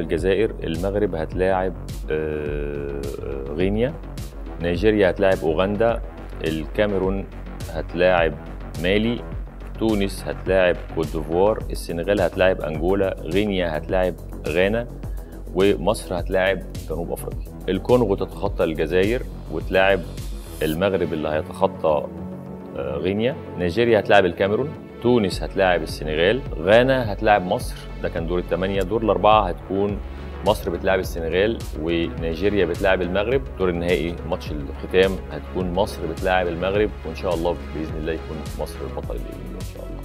الجزائر المغرب هتلاعب آه، آه، غينيا نيجيريا هتلاعب اوغندا الكاميرون هتلاعب مالي تونس هتلاعب كوت ديفوار السنغال هتلاعب انجولا غينيا هتلاعب غانا ومصر هتلاعب جنوب افريقيا الكونغو تتخطى الجزائر وتلاعب المغرب اللي هيتخطى آه، غينيا نيجيريا هتلاعب الكاميرون تونس هتلاعب السنغال غانا هتلاعب مصر ده كان دور الثمانية دور الأربعة هتكون مصر بتلاعب السنغال ونيجيريا بتلاعب المغرب دور النهائي ماتش الختام هتكون مصر بتلاعب المغرب وإن شاء الله بإذن الله يكون مصر البطل الإنجليزي إن شاء الله